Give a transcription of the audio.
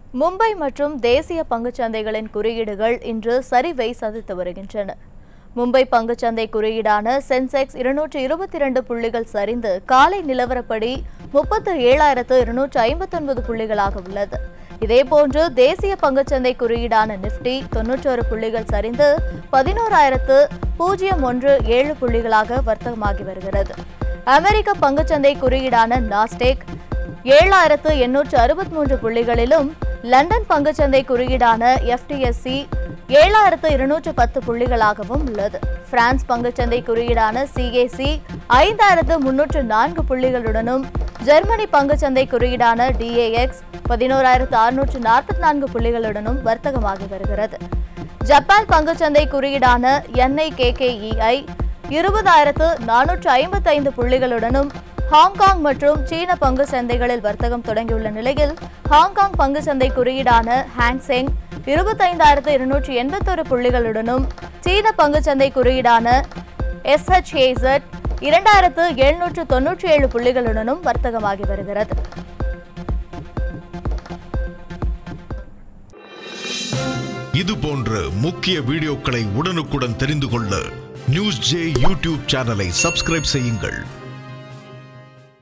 மும்பை மற்றும் தேசிய பங்குச்சந்தைகளின் குறியீடுகள் இன்று சரிவை சந்தித்து வருகின்றன மும்பை பங்குச்சந்தை குறியீடான சென்செக்ஸ் இருநூற்று இருபத்தி இரண்டு புள்ளிகள் சரிந்து காலை நிலவரப்படி முப்பத்து ஏழாயிரத்து இருநூற்று ஐம்பத்தொன்பது புள்ளிகளாக உள்ளது இதேபோன்று தேசிய பங்குச்சந்தை குறியீடான நிப்டி தொன்னூற்றொரு புள்ளிகள் சரிந்து பதினோராயிரத்து பூஜ்ஜியம் ஒன்று ஏழு புள்ளிகளாக வர்த்தகமாகி வருகிறது அமெரிக்க பங்குச்சந்தை குறியீடான நாஸ்டேக் ஏழாயிரத்து எண்ணூற்று அறுபத்தி மூன்று புள்ளிகளிலும் லண்டன் பங்குச்சந்தை குறியீடான எஃப்டிஎஸ்சி ஏழாயிரத்து இருநூற்று பத்து புள்ளிகளாகவும் உள்ளது பிரான்ஸ் பங்குச்சந்தை குறியீடான சிஏசி ஐந்தாயிரத்து முன்னூற்று நான்கு புள்ளிகளுடனும் ஜெர்மனி பங்குச்சந்தை குறியீடான டிஏஎக்ஸ் பதினோராயிரத்து அறுநூற்று நாற்பத்தி நான்கு புள்ளிகளுடனும் வர்த்தகமாகி வருகிறது ஜப்பான் பங்குச்சந்தை குறியீடான என்ஐகேகேஇஐ இருபதாயிரத்து நானூற்று ஐம்பத்தைந்து புள்ளிகளுடனும் ஹாங்காங் மற்றும் சீன பங்கு சந்தைகளில் வர்த்தகம் தொடங்கியுள்ள நிலையில் ஹாங்காங் பங்கு சந்தை குறியீடான ஹாங்செங் இருபத்தைந்தாயிரத்து இருநூற்றி எண்பத்தொரு புள்ளிகளுடனும் சீன பங்கு சந்தை குறியீடான எஸ்ஹெச்ஏசட் இரண்டாயிரத்து எழுநூற்று தொன்னூற்றி ஏழு புள்ளிகளுடனும் வர்த்தகமாகி வருகிறது இது போன்ற முக்கிய வீடியோக்களை உடனுக்குடன் தெரிந்து கொள்ள நியூஸ் ஜே யூடியூப் சேனலை சப்ஸ்கிரைப் செய்யுங்கள்